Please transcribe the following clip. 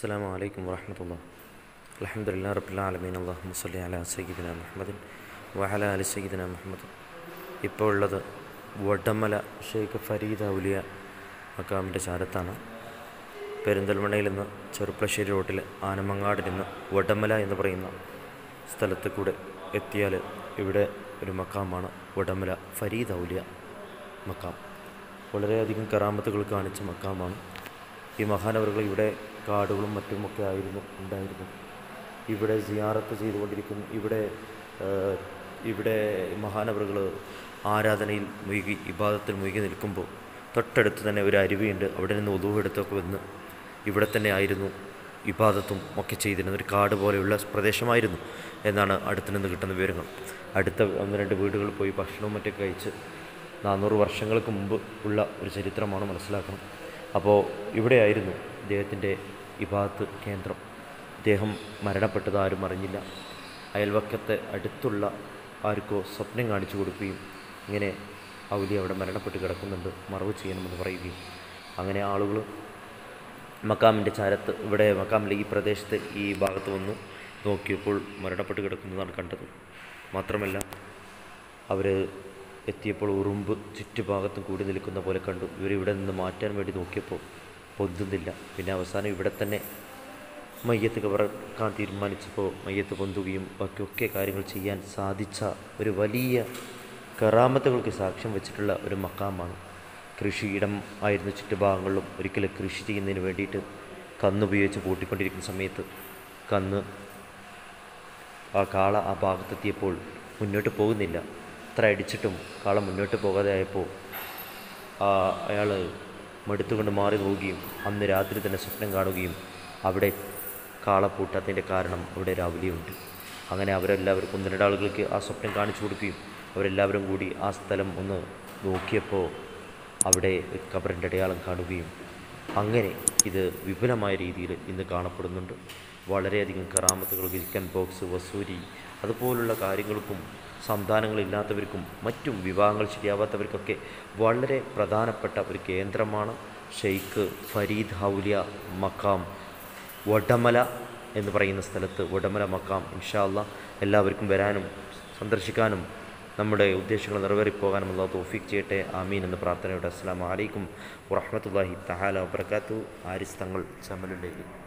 അസ്സാം വലൈക്കും വാഹമത്തുള്ള അലഹമുല്ലാ റബുല്ലാലമീൻ അള്ളാഹു സല്ലി അല സയ്യിദിന മുഹമ്മദിൻ വഹല അലി സയ്യിദിന മുഹമ്മദ് ഇപ്പോൾ ഉള്ളത് വടമല ഷെയ്ഖ് ഫരീദ് ഔലിയ മക്കാമിൻ്റെ ചാരത്താണ് പെരിന്തൽമണ്ണയിൽ നിന്ന് ചെറുപ്പളശ്ശേരി റോട്ടിൽ ആനമങ്ങാട് നിന്ന് വടമല എന്ന് പറയുന്ന സ്ഥലത്ത് കൂടെ എത്തിയാൽ ഇവിടെ ഒരു മക്കാമാണ് വടമല ഫരീദ് ഔലിയ മക്കാം വളരെയധികം കറാമത്തുകൾ കാണിച്ച മക്കാമാണ് ഈ മഹാനവറുകൾ ഇവിടെ കാടുകളും മറ്റുമൊക്കെ ആയിരുന്നു ഉണ്ടായിരുന്നു ഇവിടെ സിയാറത്ത് ചെയ്തുകൊണ്ടിരിക്കുന്നു ഇവിടെ ഏഹ്, ഇവിടെ മഹാനവറുകൾ ആരാധനയിൽ മുഴുകി ഇബാദത്തിൽ മുഴുകി നിൽക്കുമ്പോൾ തൊട്ടടുത്ത് തന്നെ ഒരു അരുവിയുണ്ട് അവിടെ നിന്ന് ഒതുവെടുത്തൊക്കെ വന്ന് ഇവിടെ തന്നെ ആയിരുന്നു ഇബാദത്തും ഒക്കെ ചെയ്തിരുന്നത് ഒരു കാട് പോലെയുള്ള പ്രദേശമായിരുന്നു എന്നാണ് അടുത്ത് നിന്ന് കിട്ടുന്ന വിവരങ്ങൾ അടുത്ത ഒന്ന് രണ്ട് വീടുകളിൽ പോയി ഭക്ഷണവും മറ്റൊക്കെ കഴിച്ച് നാനൂറ് വർഷങ്ങൾക്ക് മുമ്പ് ഉള്ള ഒരു ചരിത്രമാണ് മനസ്സിലാക്കണം അപ്പോൾ ഇവിടെയായിരുന്നു ഇദ്ദേഹത്തിൻ്റെ ഇബാദത്ത് കേന്ദ്രം ഇദ്ദേഹം മരണപ്പെട്ടത് ആരും അറിഞ്ഞില്ല അയൽവക്കത്തെ അടുത്തുള്ള ആർക്കോ സ്വപ്നം കാണിച്ചു കൊടുക്കുകയും ഇങ്ങനെ ഔലി അവിടെ മരണപ്പെട്ട് കിടക്കുന്നുണ്ട് മറവ് ചെയ്യണമെന്ന് പറയുകയും അങ്ങനെ ആളുകൾ മക്കാമിൻ്റെ ചാരത്ത് ഇവിടെ മക്കാമിലെ ഈ പ്രദേശത്ത് ഈ ഭാഗത്ത് വന്നു നോക്കിയപ്പോൾ മരണപ്പെട്ട് കിടക്കുന്നതാണ് കണ്ടത് മാത്രമല്ല അവർ എത്തിയപ്പോൾ ഉറുമ്പ് ചുറ്റുഭാഗത്തും കൂടി നിൽക്കുന്ന പോലെ കണ്ടു ഇവർ ഇവിടെ നിന്ന് മാറ്റാൻ വേണ്ടി നോക്കിയപ്പോൾ പൊന്തുന്നില്ല പിന്നെ അവസാനം ഇവിടെ തന്നെ മയ്യത്ത് കവറക്കാൻ തീരുമാനിച്ചപ്പോൾ മയ്യത്ത് പൊന്തുകയും ഒക്കെ ഒക്കെ കാര്യങ്ങൾ ചെയ്യാൻ സാധിച്ച ഒരു വലിയ കറാമത്തുകൾക്ക് സാക്ഷ്യം വെച്ചിട്ടുള്ള ഒരു മക്കാമാണ് കൃഷിയിടം ആയിരുന്നു ചുറ്റുഭാഗങ്ങളിലും ഒരിക്കൽ കൃഷി ചെയ്യുന്നതിന് വേണ്ടിയിട്ട് കന്നുപയോഗിച്ച് പൂട്ടിക്കൊണ്ടിരിക്കുന്ന സമയത്ത് കന്ന് ആ കാള ആ ഭാഗത്തെത്തിയപ്പോൾ മുന്നോട്ട് പോകുന്നില്ല അത്ര അടിച്ചിട്ടും കാള മുന്നോട്ട് പോകാതെ ആയപ്പോൾ അയാൾ മടുത്തുകൊണ്ട് മാറി പോവുകയും അന്ന് രാത്രി തന്നെ സ്വപ്നം കാണുകയും അവിടെ കാള പൂട്ടാത്തതിൻ്റെ കാരണം അവിടെ രാവിലെയുണ്ട് അങ്ങനെ അവരെല്ലാവർക്കും ഒന്ന് രണ്ടാളുകൾക്ക് ആ സ്വപ്നം കാണിച്ചു കൊടുക്കുകയും അവരെല്ലാവരും കൂടി ആ സ്ഥലം ഒന്ന് നോക്കിയപ്പോൾ അവിടെ ഒരു കബറിൻ്റെ അടയാളം കാണുകയും അങ്ങനെ ഇത് വിപുലമായ രീതിയിൽ ഇന്ന് കാണപ്പെടുന്നുണ്ട് വളരെയധികം കറാമത്തുകൾ ചിക്കൻ ബോക്സ് വസൂരി അതുപോലുള്ള കാര്യങ്ങൾക്കും സന്താനങ്ങളില്ലാത്തവർക്കും മറ്റും വിവാഹങ്ങൾ ശരിയാവാത്തവർക്കൊക്കെ വളരെ പ്രധാനപ്പെട്ട ഒരു കേന്ദ്രമാണ് ഷെയ്ഖ് ഫരീദ് ഹൗലിയ മക്കാം വടമല എന്ന് പറയുന്ന സ്ഥലത്ത് വടമല മക്കാം ഇൻഷാ അല്ലാ എല്ലാവർക്കും വരാനും സന്ദർശിക്കാനും നമ്മുടെ ഉദ്ദേശങ്ങൾ നിറവേറിപ്പോകാനും അള്ളാഹു തോഫീക്ക് ചെയ്യട്ടെ ആമീൻ എന്ന പ്രാർത്ഥനയോടെ അസ്സാം വലൈക്കും വറഹമത്തല്ലാഹി തഹാല വബർക്കാത്തു ആരിസ് തങ്ങൾ ചമലുണ്ടേക്ക്